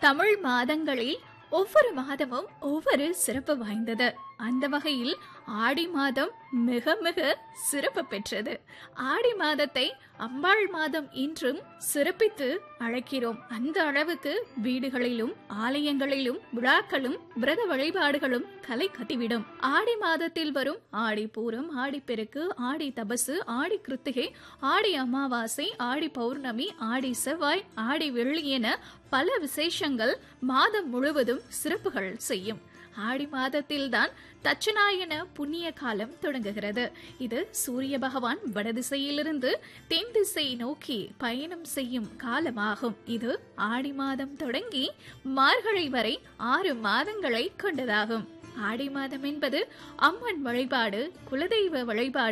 தமிழ் மாதங்களில் ஒவ்வொரு மாதமும் ஒவ்வொரு சிறப்பு வாய்ந்தது அந்த வகையில் ஆடி மாதம் மிக மிக சிறப்பு பெற்றது ஆடி மாதத்தை அம்பாள் மாதம் இன்றும் சிறப்பித்து அழைக்கிறோம் அந்த அளவுக்கு வீடுகளிலும் ஆலயங்களிலும் விழாக்களும் விரத வழிபாடுகளும் கலை கட்டிவிடும் ஆடி மாதத்தில் வரும் ஆடி பூரம் ஆடி பெருக்கு ஆடி தபசு ஆடி கிருத்திகை ஆடி அமாவாசை ஆடி பௌர்ணமி ஆடி செவ்வாய் ஆடி வெள்ளி என பல விசேஷங்கள் மாதம் முழுவதும் சிறப்புகள் செய்யும் ஆடி மாதத்தில்தான் தட்சநாயன புண்ணிய காலம் தொடங்குகிறது இது சூரிய பகவான் வடதிசையிலிருந்து தென் திசை நோக்கி பயணம் செய்யும் காலமாகும் இது ஆடி மாதம் தொடங்கி மார்கழி வரை ஆறு மாதங்களை கொண்டதாகும் ஆடி மாதம் என்பது அம்மன் வழிபாடு குலதெய்வ வழிபாடு